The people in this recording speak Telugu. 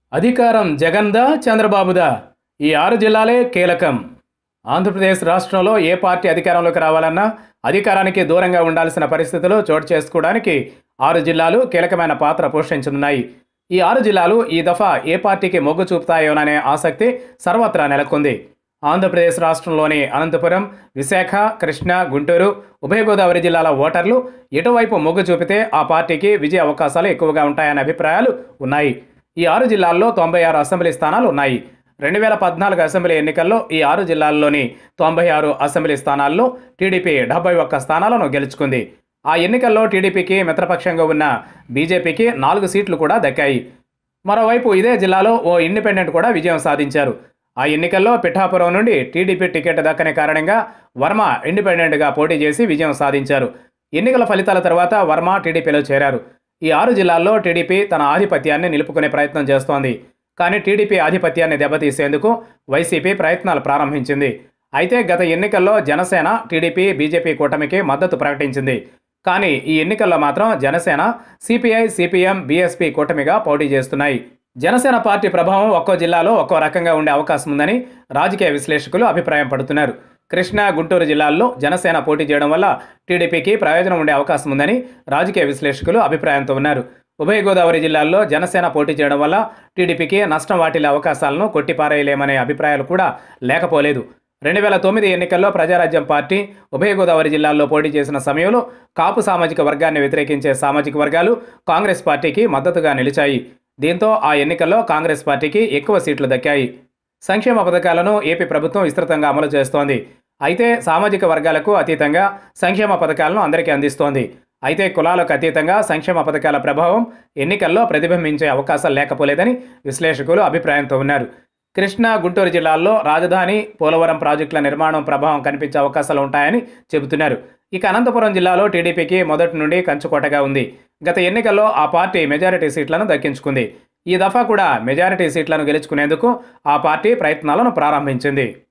అధికారం జగన్దా చంద్రబాబుదా ఈ ఆరు జిల్లాలే కీలకం ఆంధ్రప్రదేశ్ రాష్ట్రంలో ఏ పార్టీ అధికారంలోకి రావాలన్నా అధికారానికి దూరంగా ఉండాల్సిన పరిస్థితులు చోటు చేసుకోవడానికి ఆరు జిల్లాలు కీలకమైన పాత్ర పోషించనున్నాయి ఈ ఆరు జిల్లాలు ఈ దఫా ఏ పార్టీకి మొగ్గు చూపుతాయోననే ఆసక్తి సర్వత్రా నెలకొంది ఆంధ్రప్రదేశ్ రాష్ట్రంలోని అనంతపురం విశాఖ కృష్ణా గుంటూరు ఉభయ గోదావరి జిల్లాల ఓటర్లు ఎటువైపు మొగ్గు చూపితే ఆ పార్టీకి విజయ అవకాశాలు ఎక్కువగా ఉంటాయనే అభిప్రాయాలు ఉన్నాయి ఈ ఆరు జిల్లాల్లో తొంభై ఆరు అసెంబ్లీ స్థానాలు ఉన్నాయి రెండు వేల పద్నాలుగు అసెంబ్లీ ఎన్నికల్లో ఈ ఆరు జిల్లాల్లోని తొంభై ఆరు అసెంబ్లీ స్థానాల్లో టీడీపీ డెబ్బై ఒక్క స్థానాలను గెలుచుకుంది ఆ ఎన్నికల్లో టీడీపీకి మిత్రపక్షంగా ఉన్న బీజేపీకి నాలుగు సీట్లు కూడా దక్కాయి మరోవైపు ఇదే జిల్లాలో ఓ ఇండిపెండెంట్ కూడా విజయం సాధించారు ఆ ఎన్నికల్లో పిఠాపురం నుండి టీడీపీ టికెట్ దక్కని కారణంగా వర్మ ఇండిపెండెంట్గా పోటీ చేసి విజయం సాధించారు ఎన్నికల ఫలితాల తర్వాత వర్మ టీడీపీలో చేరారు ఈ ఆరు జిల్లాల్లో టీడీపీ తన ఆధిపత్యాన్ని నిలుపుకునే ప్రయత్నం చేస్తోంది కానీ టీడీపీ ఆధిపత్యాన్ని దెబ్బతీసేందుకు వైసీపీ ప్రయత్నాలు ప్రారంభించింది అయితే గత ఎన్నికల్లో జనసేన టీడీపీ బీజేపీ కూటమికి మద్దతు ప్రకటించింది కానీ ఈ ఎన్నికల్లో మాత్రం జనసేన సిపిఐ సిపిఎం బీఎస్పీ కూటమిగా పోటీ చేస్తున్నాయి జనసేన పార్టీ ప్రభావం ఒక్కో జిల్లాలో ఒక్కో రకంగా ఉండే అవకాశం ఉందని రాజకీయ విశ్లేషకులు అభిప్రాయం పడుతున్నారు కృష్ణా గుంటూరు జిల్లాల్లో జనసేన పోటీ చేయడం వల్ల టీడీపీకి ప్రయోజనం ఉండే అవకాశం ఉందని రాజకీయ విశ్లేషకులు అభిప్రాయంతో ఉన్నారు ఉభయ గోదావరి జిల్లాల్లో జనసేన పోటీ చేయడం వల్ల టీడీపీకి నష్టం వాటిల్లే అవకాశాలను కొట్టిపారేయలేమనే అభిప్రాయాలు కూడా లేకపోలేదు రెండు వేల తొమ్మిది ఎన్నికల్లో ప్రజారాజ్యం పార్టీ ఉభయ గోదావరి జిల్లాల్లో పోటీ చేసిన సమయంలో కాపు సామాజిక వర్గాన్ని వ్యతిరేకించే సామాజిక వర్గాలు కాంగ్రెస్ పార్టీకి మద్దతుగా నిలిచాయి దీంతో ఆ ఎన్నికల్లో కాంగ్రెస్ పార్టీకి ఎక్కువ సీట్లు దక్కాయి సంక్షేమ పథకాలను ఏపీ ప్రభుత్వం విస్తృతంగా అమలు చేస్తోంది అయితే సామాజిక వర్గాలకు అతీతంగా సంక్షేమ పథకాలను అందరికీ అందిస్తోంది అయితే కులాలకు అతీతంగా సంక్షేమ పథకాల ప్రభావం ఎన్నికల్లో ప్రతిబింబించే అవకాశాలు లేకపోలేదని విశ్లేషకులు అభిప్రాయంతో ఉన్నారు కృష్ణా గుంటూరు జిల్లాల్లో రాజధాని పోలవరం ప్రాజెక్టుల నిర్మాణం ప్రభావం కనిపించే అవకాశాలు ఉంటాయని చెబుతున్నారు ఇక అనంతపురం జిల్లాలో టీడీపీకి మొదటి నుండి కంచుకోటగా ఉంది గత ఎన్నికల్లో ఆ పార్టీ మెజారిటీ సీట్లను దక్కించుకుంది ఈ దఫా కూడా మెజారిటీ సీట్లను గెలుచుకునేందుకు ఆ పార్టీ ప్రయత్నాలను ప్రారంభించింది